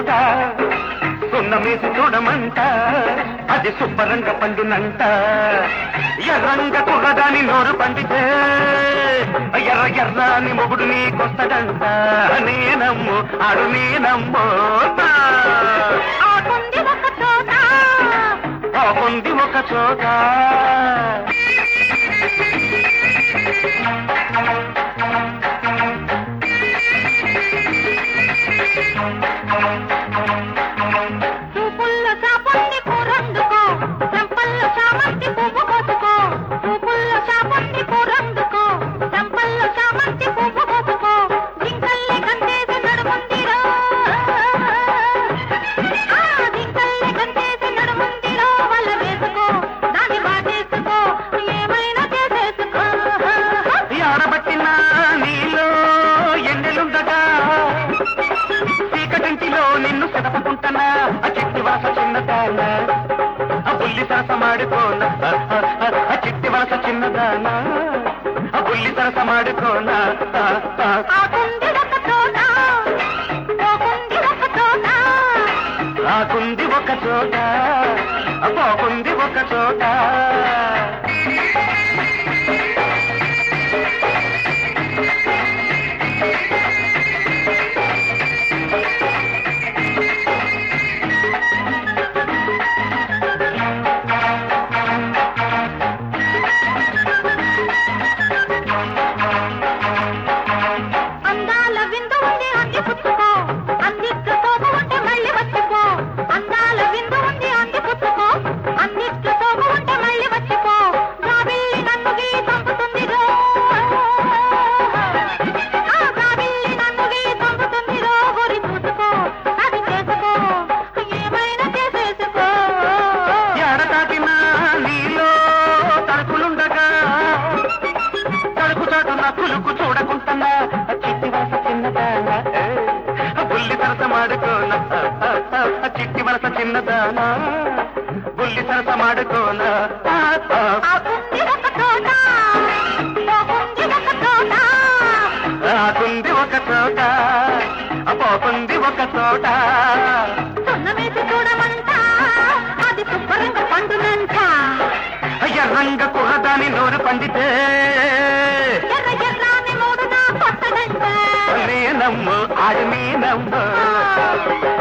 చోట సున్నమేసి చూడమంట అది శుభ్రంగా పండునంట ఎర్రంగ కుర్రదాని నోరు పండితే ఎర్ర ఎర్రాని మొగుడు నీకొస్తడంట నేనమ్ము ఆడు నేనమ్మో ఆకుంది ఒక చోట బాగుంది ఒక చోట చూపుల్లో చాపంది కూరందుకో చెంపల్లో చామంతి పువ్వు కోసుకో చూపుల్లో చాపంది కూరందుకో చెంపల్లో చామంతి పువ్వు కోసుకో జింకల్లే కంటేసి నడుముందిరో ఆ జింకల్లే కంటేసి నడుముందిరో వల్ల వేసుకో దాన్ని వాటేసుకో ఏమైనా చేసేసుకో ఆడబట్టిన నీలో ఎన్నెలుండగా చీకటింటిలో నిన్ను సెదపుకుంటున్నా ఆ చిట్టి వలస చిన్నదాన ఆ బుల్లి సరస మాడుకోన ఆ చిట్టి వలస చిన్నదాన ఆ బుల్లి సరస మాడుకోన ఆకుంది ఒక చోట పోకుంది ఒక చోట ఆకుంది ఒక చోట ఆ పోకుంది ఒక చోట అందాల విందు ఉంది అంది పుచ్చుకో అందిట్ల తోపు ఉంటే మళ్ళీ వచ్చిపో అందాల విందు ఉంది అంది పుచ్చుకో అందిట్ల తోపు ఉంటే మళ్ళీ వచ్చిపో జాబిల్లి నన్ను గీ చంపుతుంది రో ఆ జాబిల్లి నన్ను గీ చంపుతుంది రో గురి చూసుకో అది చేసుకో ఏమైనా చేసేసుకో ఎడతాటిన నీలో తలుపులుండగా తలుపు చాటున పులుకు చూడకుంటున్నా ఆ చిట్టి వలస చిన్నదాన ఆ బుల్లి సరస మాడుకోన ఆ చిట్టి వలస చిన్నదాన బుల్లి సరస మాడుకోన ఆకుంది ఒక చోట పోకుంది ఒక చోట ఆకుంది ఒక చోట ఆ పోకుంది ఒక చోట సున్నమేసి చూడమంట అది శుభ్రంగా పండునంట ఎర్రంగ కుర్రదాని నోరు పండితే ఎర్ర ఎర్రాని మూడు నా కొత్తదంట నేనమ్ము ఆడి నేనమ్ము